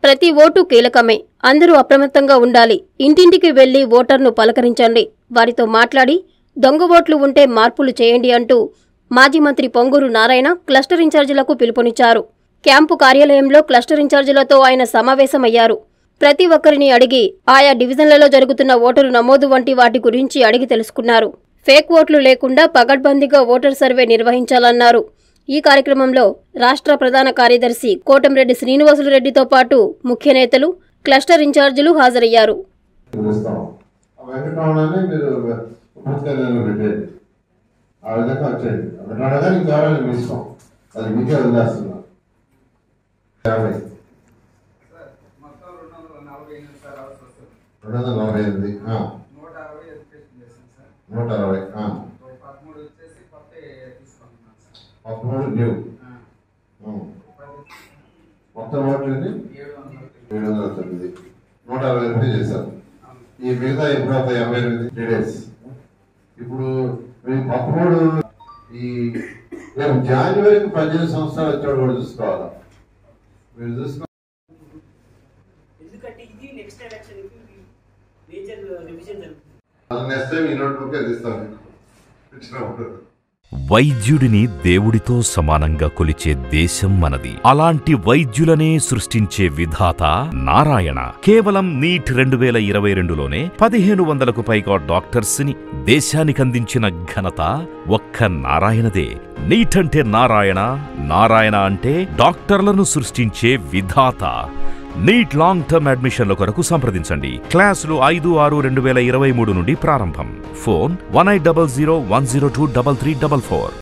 ప్రతి ఓటు కీలకమే అందరూ అప్రమత్తంగా ఉండాలి ఇంటింటికి వెళ్లి ఓటర్ను పలకరించండి వారితో మాట్లాడి దొంగ ఓట్లు ఉంటే మార్పులు చేయండి అంటూ మాజీ మంత్రి పొంగూరు నారాయణ క్లస్టర్ ఇన్ఛార్జీలకు పిలుపునిచ్చారు క్యాంపు కార్యాలయంలో క్లస్టర్ ఇన్ఛార్జీలతో ఆయన సమావేశమయ్యారు ప్రతి ఒక్కరిని అడిగి ఆయా డివిజన్లలో జరుగుతున్న ఓటరు నమోదు వంటి వాటి గురించి అడిగి తెలుసుకున్నారు ఫేక్ ఓట్లు లేకుండా పగడ్బందీగా ఓటర్ సర్వే నిర్వహించాలన్నారు ఈ కార్యక్రమంలో రాష్ట్ర ప్రధాన కార్యదర్శి కోటంరెడ్డి శ్రీనివాసులు రెడ్డితో పాటు ముఖ్య నేతలు క్లస్టర్ ఇన్ఛార్జీలు హాజరయ్యారు పిలుస్తాం ఆ వెంకటరమణాన్ని మీరు ఉపస్థితిలో పెట్టేయండి ఆ విధంగా వచ్చేయండి వెంకటరమణ గారు ఇంకెవరైనా మీ ఇష్టం అది మీకే వదిలేస్తున్నా యాభై సార్ మొత్తం రెండు వందల నలభై ఎనిమిది సార్ అవసరం వస్తుంది రెండు వందల నలభై ఎనిమిది ఆ, నూట అరవై ఎడ్యుకేషన్ చేశాను సార్ నూట అరవై ఆ, ఒక పదమూడు వచ్చేసి కొత్త తీసుకుంటున్నాను సార్ పదమూడు న్యూ ఆ, ఉం. పది మొత్తం ఓట్లు ఎన్ని? ఏడు వందల ఏడు వందల తొమ్మిది నూట అరవై ఎనిమిది చేశారు అవును. ఈ మిగతా ఎప్పుడు అవుతాయి ఎనభై ఎనిమిది త్రీ డేస్ ఇప్పుడు మీరు పదమూడు ఈ రేపు జనవరికి పద్దెనిమిది సంవత్సరాలు వచ్చాడు కూడా చూసుకోవాలా మీరు చూసుకో ఎందుకంటే ఇది నెక్స్ట్ ఎలక్షన్ మేజర్ రివిజన్ జరుగుతుంది నెక్స్ట్ టైం ఈ నోట్ బుక్ తీస్తాను ఇచ్చినప్పుడు వైద్యుడిని దేవుడితో సమానంగా కొలిచే దేశం మనది అలాంటి వైద్యులనే సృష్టించే విధాత నారాయణ కేవలం నీట్ రెండు వేల ఇరవై రెండులోనే పదిహేను వందలకు పైగా డాక్టర్స్ ని దేశానికందించిన ఘనత ఒక్క నారాయణదే నీట్ అంటే నారాయణ నారాయణ అంటే డాక్టర్లను సృష్టించే విధాత నీట్ లాంగ్ టర్మ్ అడ్మిషన్ల కొరకు సంప్రదించండి క్లాసులు ఐదు ఆరు రెండు వేల ఇరవై మూడు నుండి ప్రారంభం phone one eight double zero one zero two double three double four